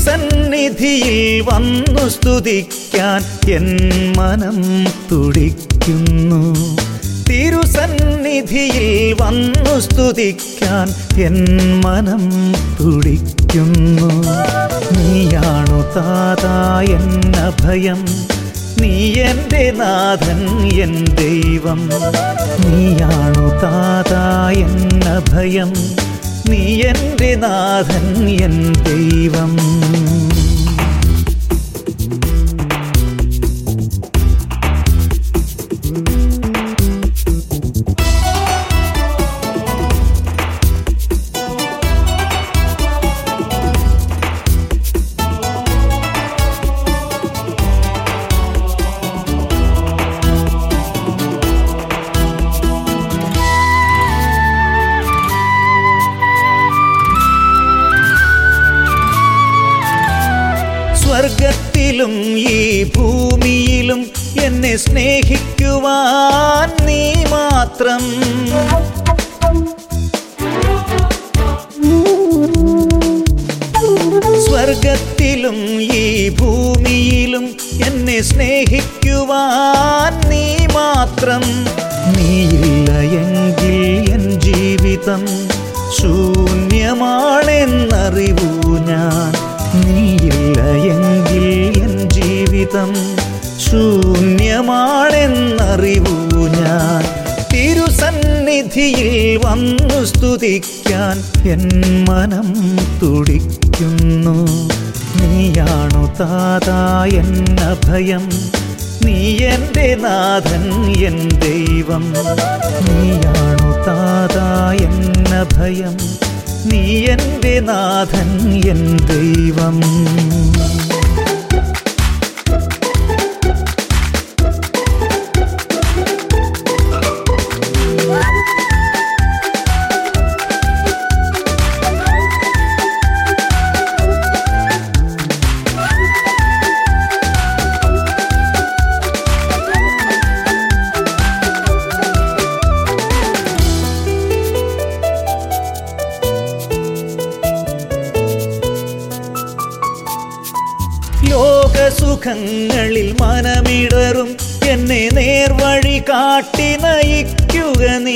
തിരുസന്നിധിയിൽ വന്നു സ്തുതിക്കാൻ എൻ മനം തുടിക്കുന്നു തിരുസന്നിധിയിൽ വന്നു സ്തുതിക്കാൻ എൻ മനം തുടിക്കുന്നു നീയാണു താതാ എന്ന ഭയം നീ എൻ്റെ നാഥൻ എൻ ദൈവം നീയാണു താതാ എന്ന ഭയം നീ എൻ്റെ നാഥൻ എൻ ദൈവം സ്വർഗത്തിലും ഈ ഭൂമിയിലും എന്നെ സ്നേഹിക്കുവാൻ നീ മാത്രം സ്വർഗത്തിലും ഈ ഭൂമിയിലും എന്നെ സ്നേഹിക്കുവാൻ നീ മാത്രം നീയില്ല എങ്കിൽ എൻ ജീവിതം ശൂന്യമാണെന്നറിവൂ ഞാൻ നീയില്ല എങ്കിൽ എൻ ജീവിതം ശൂന്യമാണെന്നറിവൂ ഞാൻ തിരുസന്നിധിയിൽ വന്നു സ്തുതിക്കാൻ എൻ മനം തുടിക്കുന്നു നീയാണു താതാ എന്ന ഭയം നീ എൻ്റെ നാഥൻ എൻ ദൈവം നീയാണു താതാ എന്ന ഭയം നീ എൻ്റെ നാഥൻ എൻ ദൈവം ലോകസുഖങ്ങളിൽ മനമിടറും എന്നെ നേർവഴി കാട്ടി നയിക്കുക നീ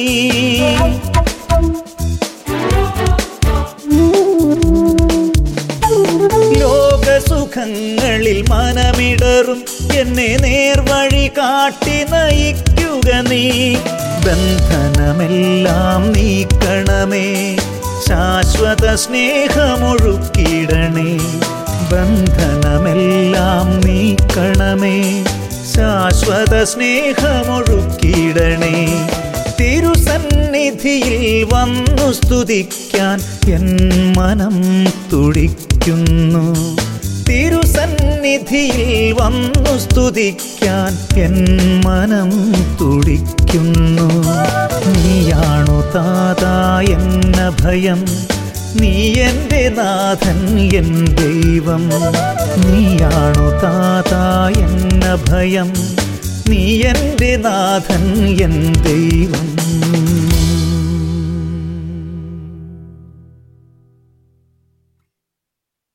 ലോകസുഖങ്ങളിൽ മനമിടറും എന്നെ നേർവഴി കാട്ടി നയിക്കുക നീ ബന്ധനമെല്ലാം നീക്കണമേ ശാശ്വത സ്നേഹമൊഴുക്കിടണേ ബന്ധനമെല്ലാം നീക്കണമേ ശാശ്വത സ്നേഹമൊഴുക്കിടണേ തിരുസന്നിധിയിൽ വന്നു സ്തുതിക്കാൻ എൻ മനം തുടിക്കുന്നു തിരുസന്നിധിയിൽ വന്നു സ്തുതിക്കാൻ എൻ മനം തുടിക്കുന്നു നീയാണു താതാ എന്ന ഭയം നീ എൻ്റെ നാഥൻ എൻ ദൈവം നീയാണു താതാ എന്ന ഭയം നീ എൻ്റെ നാഥൻ എൻ ദൈവം